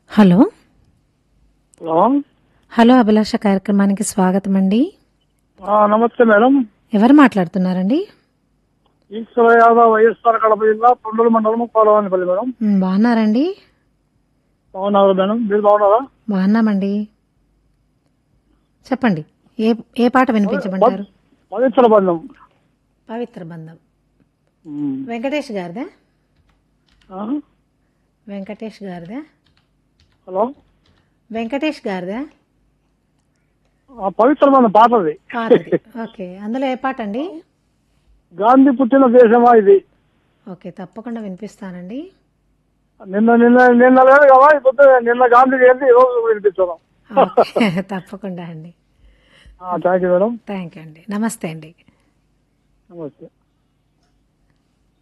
Hello hello hello అభిలాష కార్యక్రమానికి స్వాగతం అండి ఆ, నమస్తే మేడం ఎవరు మాట్లాడుతున్నారండి ఈశ్వర యాదవ్ వైఎస్ఆర్ కడప జిల్లా పొండూరు మండలం కోలవానిపల్లి మేడం మ్, బాగున్నారండి బాగున్నారా మేడం మీరు బాగున్నారా బాగున్నామండి చెప్పండి ఏ ఏ పాట వినిపించమంటారు పవిత్ర బంధం పవిత్ర బంధం ఉమ్. వెంకటేష్ గారిదా ఆ? వెంకటేష్ గారిదా హలో వెంకటేష్ గారిదా ఆ, పవిత్ర బంధం పాతది పాతది ఓకే అందులో ఏ పాట అండి గాంధీ పుట్టిన దేశమా ఇది ఓకే తప్పకుండా వినిపిస్తానండి నిన్న నిన్న నిన్న లేదు కదా ఇప్పుడు నిన్న గాంధీ జయంతి ఈ రోజు వినిపిస్తున్నాం ఓకే తప్పకుండా అండి thank you madam thank you అండి నమస్తే అండి నమస్తే